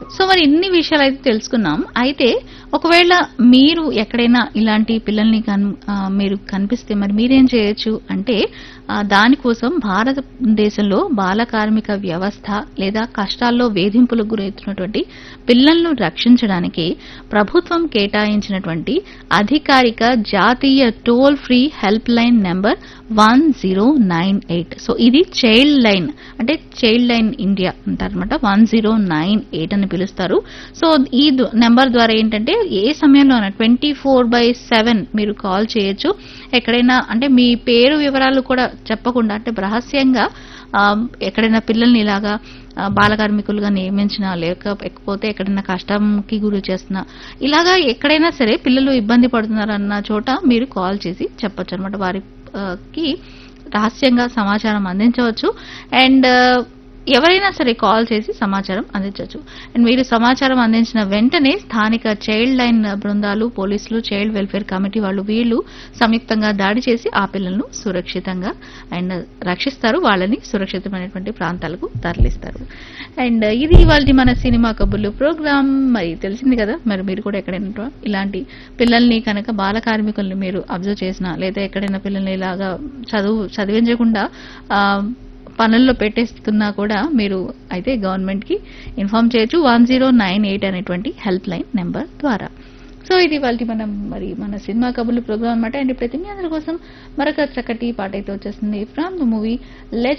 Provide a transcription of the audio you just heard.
so మరి ఇన్ని విషయాలు అయితే తెలుసుకున్నాం అయితే ఒకవేళ మీరు ఎక్కడైనా ఇలాంటి పిల్లల్ని కన్ ఆ, మీరు కనిపిస్తే మరి మీరేం చేయొచ్చు అంటే ఆ, దానికోసం భారతదేశంలో బాల కార్మిక వ్యవస్థ లేదా కష్టాల్లో వేధింపులకు గురవుతున్నటువంటి పిల్లలను రక్షించడానికి ప్రభుత్వం కేటాయించినటువంటి అధికారిక జాతీయ toll free help line number one zero nine eight so ఇది చైల్డ్ లైన్ అంటే చైల్డ్ లైన్ ఇండియా అంటారనమాట వన్ జీరో నైన్ ఎయిట్ అని పిలుస్తారు సో ఈ దు- నెంబర్ ద్వారా ఏంటంటే ఏ సమయంలో ట్వంటీ ఫోర్ బై సెవెన్ మీరు కాల్ చేయొచ్చు ఎక్కడైనా అంటే మీ పేరు వివరాలు కూడా చెప్పకుండా అంటే రహస్యంగా ఆ, ఎక్కడైనా పిల్లల్ని ఇలాగా ఆ, బాల కార్మికులుగా నియమించినా లేకపోతే ఎక్కడైనా కష్టంకి గురి చేస్తున్నా ఇలాగా ఎక్కడైనా సరే పిల్లలు ఇబ్బంది పడుతున్నారన్న చోట మీరు కాల్ చేసి చెప్పొచ్చు అనమాట వారికి రహస్యంగా సమాచారం అందించవచ్చు అండ్ ఎవరైనా సరే కాల్ చేసి సమాచారం అందించవచ్చు అండ్ మీరు సమాచారం అందించిన వెంటనే స్థానిక చైల్డ్ లైన్ బృందాలు పోలీసులు చైల్డ్ వెల్ఫేర్ కమిటీ వాళ్ళు వీళ్ళు సంయుక్తంగా దాడి చేసి ఆ పిల్లలను సురక్షితంగా అండ్ రక్షిస్తారు వాళ్ళని సురక్షితమైనటువంటి ప్రాంతాలకు తరలిస్తారు అండ్ ఇది ఇవాళ మన సినిమా కబుర్లు ప్రోగ్రామ్ మరి తెలిసింది కదా మరి మీరు కూడా ఎక్కడైనా ఇలాంటి పిల్లల్ని కనుక బాల కార్మికుల్ని మీరు అబ్జర్వ్ చేసినా లేదా ఎక్కడైనా పిల్లల్ని ఇలాగా చదువు చదివించకుండా ఆ, పనుల్లో పెట్టేస్తున్నా కూడా మీరు అయితే గవర్నమెంట్ కి ఇన్ఫార్మ్ చేయొచ్చు వన్ జీరో నైన్ ఎయిట్ అనేటువంటి హెల్ప్ లైన్ నెంబర్ ద్వారా సో ఇది వాళ్ళకి మనం మరి మన సినిమా కబుర్లు ప్రోగ్రామ్ అనమాట అండ్ ప్రతి మీ అందరి కోసం మరొక చక్కటి పాట అయితే వచ్చేస్తుంది ఫ్రమ్ ద మూవీ లెజ్